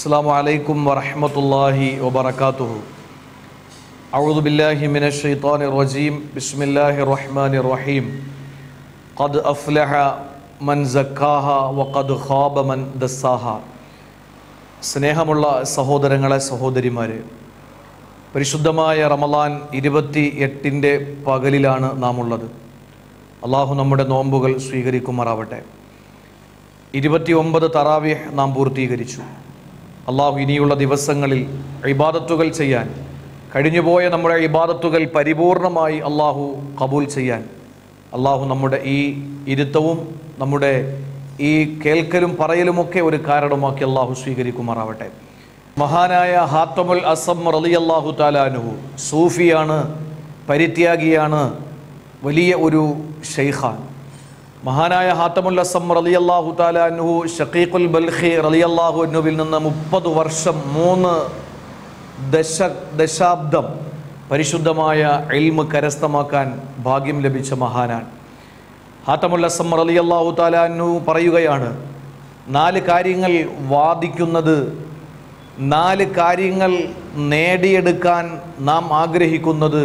السلام عليكم ورحمة الله وبركاته أعوذ بالله من الشيطان الرجيم بسم الله الرحمن الرحيم قد أفلح من زكاها وقد خاب من دساها സ്നേഹമുള്ള സഹോദരങ്ങളെ സഹോദരിമാരെ പരിശുദ്ധമായ റമലാൻ ഇരുപത്തി എട്ടിൻ്റെ പകലിലാണ് നാം ഉള്ളത് അള്ളാഹു നമ്മുടെ നോമ്പുകൾ സ്വീകരിക്കുമാറാവട്ടെ ഇരുപത്തി ഒമ്പത് തറാവിഹ് നാം പൂർത്തീകരിച്ചു അള്ളാഹു ഇനിയുള്ള ദിവസങ്ങളിൽ ഇബാദത്തുകൾ ചെയ്യാൻ കഴിഞ്ഞുപോയ നമ്മുടെ ഇബാദത്തുകൾ പരിപൂർണമായി അള്ളാഹു കബൂൽ ചെയ്യാൻ അള്ളാഹു നമ്മുടെ ഈ ഇരുത്തവും നമ്മുടെ ഈ കേൾക്കലും പറയലുമൊക്കെ ഒരു കാരണമാക്കി അള്ളാഹു സ്വീകരിക്കുമാറാവട്ടെ മഹാനായ ഹാത്തമുൽ അസം റലി അള്ളാഹു താലാനുഹു സൂഫിയാണ് പരിത്യാഗിയാണ് വലിയ ഒരു ഷെയ്ഖാൻ മഹാനായ ഹാത്തമുൽ അസം റലി അള്ളാഹു താലാനുഹു ഷക്കീഖുൽ ബൽഖി റലി അള്ളാഹു അനുവിൽ നിന്ന് മുപ്പത് വർഷം മൂന്ന് ദശ ദശാബ്ദം പരിശുദ്ധമായ എൽമ് കരസ്ഥമാക്കാൻ ഭാഗ്യം ലഭിച്ച മഹാനാണ് ഹാത്തമുൽ അസം റലി അള്ളാഹു താലാനു പറയുകയാണ് നാല് കാര്യങ്ങൾ വാദിക്കുന്നത് നാല് കാര്യങ്ങൾ നേടിയെടുക്കാൻ നാം ആഗ്രഹിക്കുന്നത്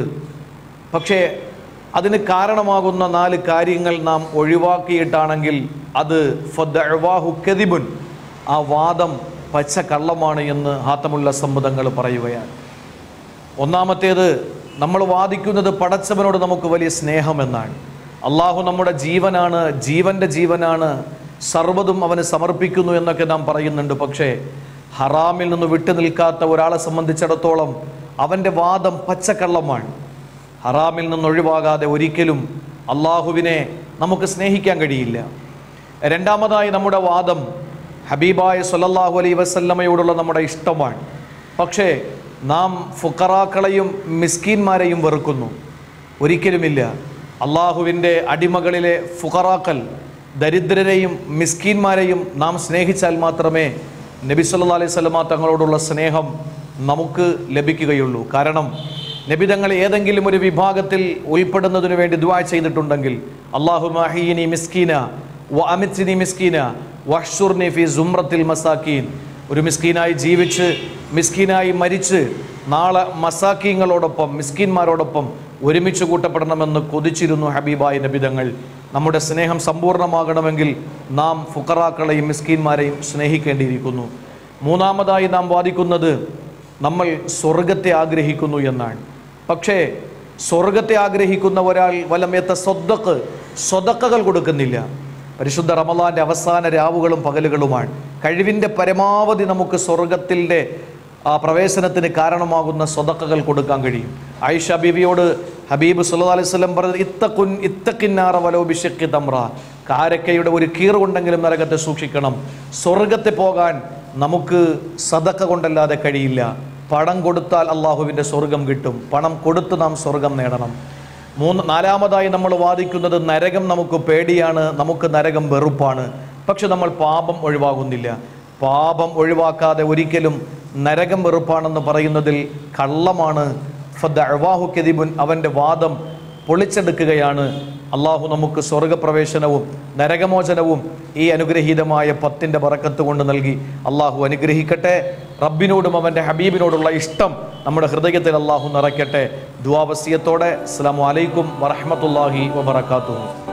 പക്ഷേ അതിന് കാരണമാകുന്ന നാല് കാര്യങ്ങൾ നാം ഒഴിവാക്കിയിട്ടാണെങ്കിൽ അത് ഫദ്വാഹു കെതിബുൻ ആ വാദം പച്ച കള്ളമാണ് എന്ന് ഹാത്തമുള്ള സമ്മതങ്ങൾ പറയുകയാണ് ഒന്നാമത്തേത് നമ്മൾ വാദിക്കുന്നത് പടച്ചവനോട് നമുക്ക് വലിയ സ്നേഹമെന്നാണ് അള്ളാഹു നമ്മുടെ ജീവനാണ് ജീവന്റെ ജീവനാണ് സർവ്വതും അവന് സമർപ്പിക്കുന്നു എന്നൊക്കെ നാം പറയുന്നുണ്ട് പക്ഷേ ഹറാമിൽ നിന്ന് വിട്ടു നിൽക്കാത്ത ഒരാളെ സംബന്ധിച്ചിടത്തോളം അവൻ്റെ വാദം പച്ചക്കള്ളമാണ് ഹറാമിൽ നിന്ന് ഒഴിവാകാതെ ഒരിക്കലും അള്ളാഹുവിനെ നമുക്ക് സ്നേഹിക്കാൻ കഴിയില്ല രണ്ടാമതായി നമ്മുടെ വാദം ഹബീബായ സല്ലല്ലാഹു അലൈ വസല്ലമയോടുള്ള നമ്മുടെ ഇഷ്ടമാണ് പക്ഷേ നാം ഫുക്കറാക്കളെയും മിസ്കീന്മാരെയും വെറുക്കുന്നു ഒരിക്കലുമില്ല അള്ളാഹുവിൻ്റെ അടിമകളിലെ ഫുക്കറാക്കൽ ദരിദ്രരെയും മിസ്കീന്മാരെയും നാം സ്നേഹിച്ചാൽ മാത്രമേ നബി സല്ലാ അലൈഹി സ്വലമ തങ്ങളോടുള്ള സ്നേഹം നമുക്ക് ലഭിക്കുകയുള്ളൂ കാരണം നബി തങ്ങൾ ഏതെങ്കിലും ഒരു വിഭാഗത്തിൽ ഉൾപ്പെടുന്നതിന് വേണ്ടി ദുആ ചെയ്തിട്ടുണ്ടെങ്കിൽ അള്ളാഹു മഹീനി മിസ്കീന വ അമിത്നി മിസ്കീന വഷുർനി ഫി സുമ്രത്തിൽ മസാക്കീൻ ഒരു മിസ്കീനായി ജീവിച്ച് മിസ്കീനായി മരിച്ച് നാളെ മസാക്കീങ്ങളോടൊപ്പം മിസ്കീന്മാരോടൊപ്പം ഒരുമിച്ച് കൂട്ടപ്പെടണമെന്ന് കൊതിച്ചിരുന്നു ഹബീബായ നബിതങ്ങൾ നമ്മുടെ സ്നേഹം സമ്പൂർണ്ണമാകണമെങ്കിൽ നാം ഫുക്കറാക്കളെയും മിസ്കീന്മാരെയും സ്നേഹിക്കേണ്ടിയിരിക്കുന്നു മൂന്നാമതായി നാം വാദിക്കുന്നത് നമ്മൾ സ്വർഗത്തെ ആഗ്രഹിക്കുന്നു എന്നാണ് പക്ഷേ സ്വർഗത്തെ ആഗ്രഹിക്കുന്ന ഒരാൾ വലമേത്ത സ്വതക്ക് സ്വതക്കകൾ കൊടുക്കുന്നില്ല പരിശുദ്ധ റമലാന്റെ അവസാന രാവുകളും പകലുകളുമാണ് കഴിവിൻ്റെ പരമാവധി നമുക്ക് സ്വർഗത്തിൻ്റെ ആ പ്രവേശനത്തിന് കാരണമാകുന്ന സ്വതക്കകൾ കൊടുക്കാൻ കഴിയും ആയിഷ ബീവിയോട് ഹബീബ് സുല്ലാ അലൈഹി സ്വലം പറഞ്ഞത് ഇത്തക്കുൻ ഇത്തക്കിന്നാറ വലോബിഷക്ക് തമ്ര കാരക്കയുടെ ഒരു കീറ് കൊണ്ടെങ്കിലും നരകത്തെ സൂക്ഷിക്കണം സ്വർഗത്തെ പോകാൻ നമുക്ക് സതക്ക കൊണ്ടല്ലാതെ കഴിയില്ല പണം കൊടുത്താൽ അള്ളാഹുവിൻ്റെ സ്വർഗം കിട്ടും പണം കൊടുത്ത് നാം സ്വർഗം നേടണം മൂന്ന് നാലാമതായി നമ്മൾ വാദിക്കുന്നത് നരകം നമുക്ക് പേടിയാണ് നമുക്ക് നരകം വെറുപ്പാണ് പക്ഷെ നമ്മൾ പാപം ഒഴിവാകുന്നില്ല പാപം ഒഴിവാക്കാതെ ഒരിക്കലും നരകം വെറുപ്പാണെന്ന് പറയുന്നതിൽ കള്ളമാണ് ഫദ്വാഹു കെതിബുൻ അവൻ്റെ വാദം പൊളിച്ചെടുക്കുകയാണ് അള്ളാഹു നമുക്ക് സ്വർഗപ്രവേശനവും നരകമോചനവും ഈ അനുഗ്രഹീതമായ പത്തിൻ്റെ പറക്കത്ത് കൊണ്ട് നൽകി അള്ളാഹു അനുഗ്രഹിക്കട്ടെ റബ്ബിനോടും അവൻ്റെ ഹബീബിനോടുള്ള ഇഷ്ടം നമ്മുടെ ഹൃദയത്തിൽ അള്ളാഹു നിറയ്ക്കട്ടെ ദുവാവസ്യത്തോടെ അസ്സാം വലൈക്കും വറഹമത്തല്ലാഹി വബർക്കാത്തു